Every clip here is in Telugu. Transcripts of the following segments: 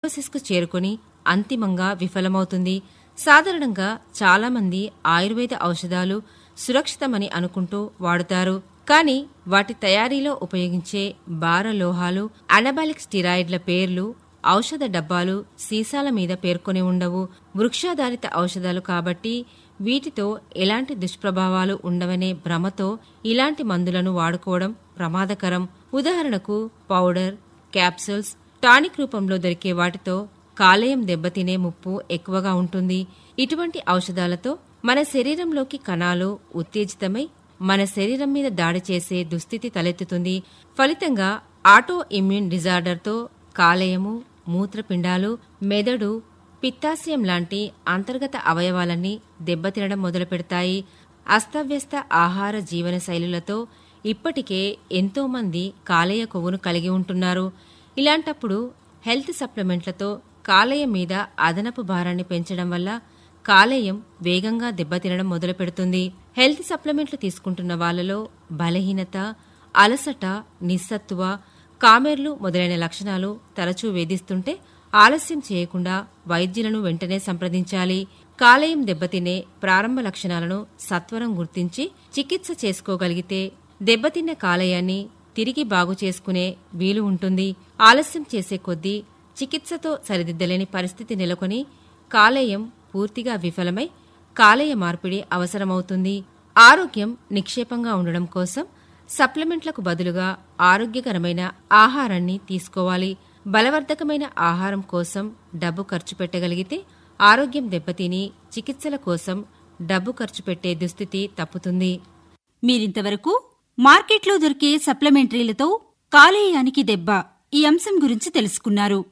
హైపోథాలమసిస్కు చేరుకొని అంతిమంగా విఫలమవుతుంది సాధారణంగా చాలామంది ఆయుర్వేద ఔషధాలు సురక్షితమని అనుకుంటూ వాడుతారు కానీ వాటి తయారీలో ఉపయోగించే భార లోహాలు అనబాలిక్ స్టిరాయిడ్ల పేర్లు ఔషధ డబ్బాలు సీసాల మీద పేర్కొని ఉండవు వృక్షాధారిత ఔషధాలు కాబట్టి వీటితో ఎలాంటి దుష్ప్రభావాలు ఉండవనే భ్రమతో ఇలాంటి మందులను వాడుకోవడం ప్రమాదకరం ఉదాహరణకు పౌడర్ క్యాప్సూల్స్ టానిక్ రూపంలో దొరికే వాటితో కాలేయం దెబ్బతినే ముప్పు ఎక్కువగా ఉంటుంది ఇటువంటి ఔషధాలతో మన శరీరంలోకి కణాలు ఉత్తేజితమై మన శరీరం మీద దాడి చేసే దుస్థితి తలెత్తుతుంది ఫలితంగా ఆటో ఇమ్యూన్ డిజార్డర్తో కాలేయము మూత్రపిండాలు మెదడు పిత్తాశయం లాంటి అంతర్గత అవయవాలన్నీ దెబ్బతినడం మొదలుపెడతాయి అస్తవ్యస్త ఆహార జీవన శైలులతో ఇప్పటికే ఎంతో మంది కాలేయ కొవ్వును కలిగి ఉంటున్నారు ఇలాంటప్పుడు హెల్త్ సప్లిమెంట్లతో కాలేయం మీద అదనపు భారాన్ని పెంచడం వల్ల కాలేయం వేగంగా దెబ్బతినడం మొదలుపెడుతుంది హెల్త్ సప్లిమెంట్లు తీసుకుంటున్న వాళ్ళలో బలహీనత అలసట నిస్సత్తువ కామెర్లు మొదలైన లక్షణాలు తరచూ వేధిస్తుంటే ఆలస్యం చేయకుండా వైద్యులను వెంటనే సంప్రదించాలి కాలేయం దెబ్బతినే ప్రారంభ లక్షణాలను సత్వరం గుర్తించి చికిత్స చేసుకోగలిగితే దెబ్బతిన్న కాలేయాన్ని తిరిగి బాగు చేసుకునే వీలు ఉంటుంది ఆలస్యం చేసే కొద్దీ చికిత్సతో సరిదిద్దలేని పరిస్థితి నెలకొని కాలేయం పూర్తిగా విఫలమై కాలేయ మార్పిడి అవసరమవుతుంది ఆరోగ్యం నిక్షేపంగా ఉండడం కోసం సప్లిమెంట్లకు బదులుగా ఆరోగ్యకరమైన ఆహారాన్ని తీసుకోవాలి బలవర్ధకమైన ఆహారం కోసం డబ్బు ఖర్చు పెట్టగలిగితే ఆరోగ్యం దెబ్బతిని చికిత్సల కోసం డబ్బు ఖర్చు పెట్టే దుస్థితి తప్పుతుంది మీరింతవరకు మార్కెట్లో దొరికే సప్లిమెంటరీలతో కాలేయానికి దెబ్బ ఈ అంశం గురించి తెలుసుకున్నారు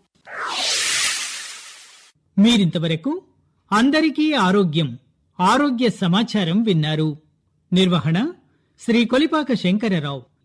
మీరింతవరకు అందరికీ ఆరోగ్యం ఆరోగ్య సమాచారం విన్నారు నిర్వహణ శ్రీ కొలిపాక శంకరరావు